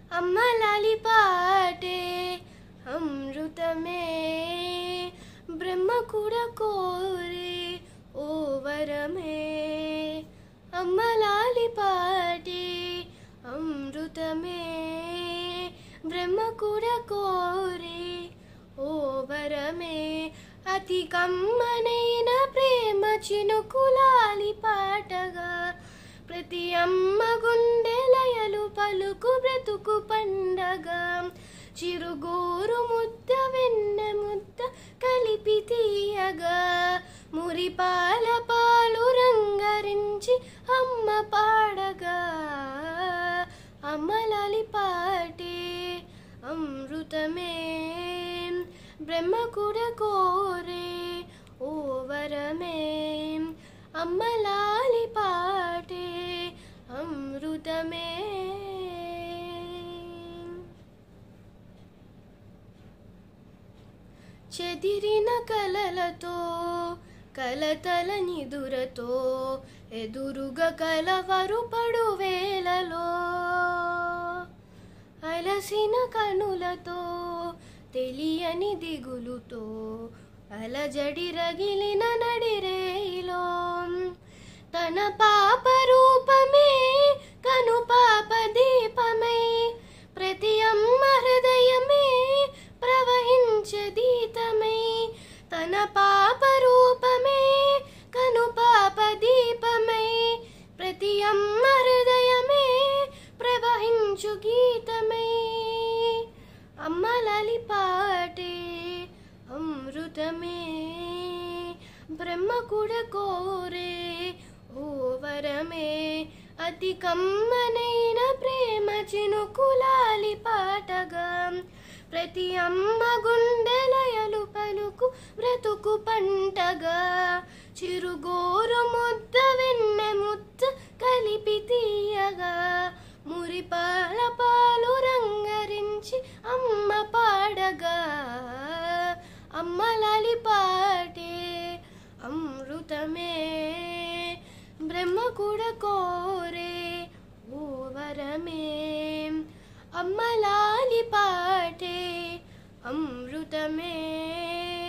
అమ్మ లాలి పాటే అమృతమే బ్రహ్మ కూడా కోరే ఓ వరమే అమ్మ లాలి పాటే అమృతమే బ్రహ్మ కూడా కోరే ఓ వరమే అతి కమ్మనైన ప్రేమ చినుకులాలి పాటగా ప్రతి అమ్మ గుండె లయలు పలుకు బ్రతుకు పండగ చిరుగోరు ముద్ద వెన్న ముద్ద కలిపి తీయగా మురిపాల పాలు రంగరించి అమ్మ పాడగా అమ్మలాలి పాటే అమృతమే బ్రహ్మ కూడా కోరే ఓ వరమే అమ్మలాలి పాటే అమృతమే చెదిరిన కలలతో కలతల నిదురతో ఎదురుగా కలవరు పడు వేలలో అలసిన కనులతో తెలియని దిగులుతో అలజడి రగిలిన నడిరేలో తన పాప రూపమే కను పాప దీపమై ప్రతి అమ్మ హృదయమే ప్రవహించదీతమై తన పాప రూపమే కను పాప దీపమై ప్రతి అమ్మ హృదయమే ప్రవహించు గీతమై అమ్మ లాలి పాటే అమృతమే బ్రహ్మ కూడా కోరే ఓ వరమే అతి కమ్మనైన ప్రేమ చినుకులాలి పాటగా ప్రతి అమ్మ గుండెలయలు పలుకు బ్రతుకు పంటగా చిరుగోరు ముద్ద వెన్న ముద్ద కలిపి తీయగా మురిపాల పాలు రంగరించి అమ్మ పాడగా అమ్మ లాలి పాటే అమృతమే బ్రహ్మ కూడా కోరే ఓ వరమే అమ్మ లాలి పాటే అమృతమే